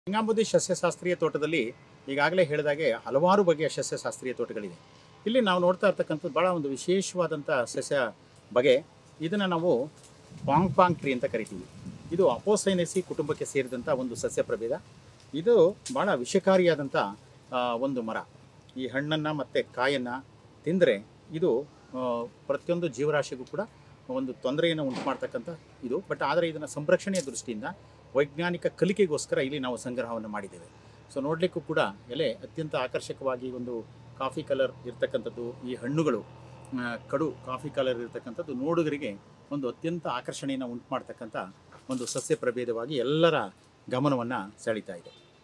ಗಂಗಾಂಬುದಿ ಸಸ್ಯಶಾಸ್ತ್ರೀಯ ತೋಟದಲ್ಲಿ ಈಗಾಗಲೇ ಹೇಳಿದಾಗೆ ಹಲವಾರು ಬಗೆಯ ಸಸ್ಯಶಾಸ್ತ್ರೀಯ ತೋಟಗಳಿದೆ ಇಲ್ಲಿ ನಾವು ನೋಡ್ತಾ ಇರ್ತಕ್ಕಂಥದ್ದು ಭಾಳ ಒಂದು ವಿಶೇಷವಾದಂಥ ಸಸ್ಯ ಬಗೆ ಇದನ್ನು ನಾವು ಪಾಂಗ್ ಪಾಂಗ್ ಟ್ರೀ ಅಂತ ಕರಿತೀವಿ ಇದು ಅಪೋಸೈನೆಸಿ ಕುಟುಂಬಕ್ಕೆ ಸೇರಿದಂಥ ಒಂದು ಸಸ್ಯ ಪ್ರಭೇದ ಇದು ಭಾಳ ವಿಷಕಾರಿಯಾದಂಥ ಆ, ಒಂದು ಮರ ಈ ಹಣ್ಣನ್ನು ಮತ್ತು ಕಾಯನ್ನು ತಿಂದರೆ ಇದು ಆ, ಪ್ರತಿಯೊಂದು ಜೀವರಾಶಿಗೂ ಕೂಡ ಒಂದು ತೊಂದರೆಯನ್ನು ಉಂಟು ಮಾಡ್ತಕ್ಕಂಥ ಇದು ಬಟ್ ಆದರೆ ಇದನ್ನು ಸಂರಕ್ಷಣೆಯ ದೃಷ್ಟಿಯಿಂದ ವೈಜ್ಞಾನಿಕ ಕಲಿಕೆಗೋಸ್ಕರ ಇಲ್ಲಿ ನಾವು ಸಂಗ್ರಹವನ್ನು ಮಾಡಿದ್ದೇವೆ ಸೊ ನೋಡಲಿಕ್ಕೂ ಕೂಡ ಎಲೆ ಅತ್ಯಂತ ಆಕರ್ಷಕವಾಗಿ ಒಂದು ಕಾಫಿ ಕಲರ್ ಇರ್ತಕ್ಕಂಥದ್ದು ಈ ಹಣ್ಣುಗಳು ಆ, ಕಡು ಕಾಫಿ ಕಲರ್ ಇರ್ತಕ್ಕಂಥದ್ದು ನೋಡುಗರಿಗೆ ಒಂದು ಅತ್ಯಂತ ಆಕರ್ಷಣೆಯನ್ನು ಉಂಟು ಮಾಡ್ತಕ್ಕಂಥ ಒಂದು ಸಸ್ಯ ಪ್ರಭೇದವಾಗಿ ಎಲ್ಲರ ಗಮನವನ್ನು ಸೆಳೀತಾ ಇದೆ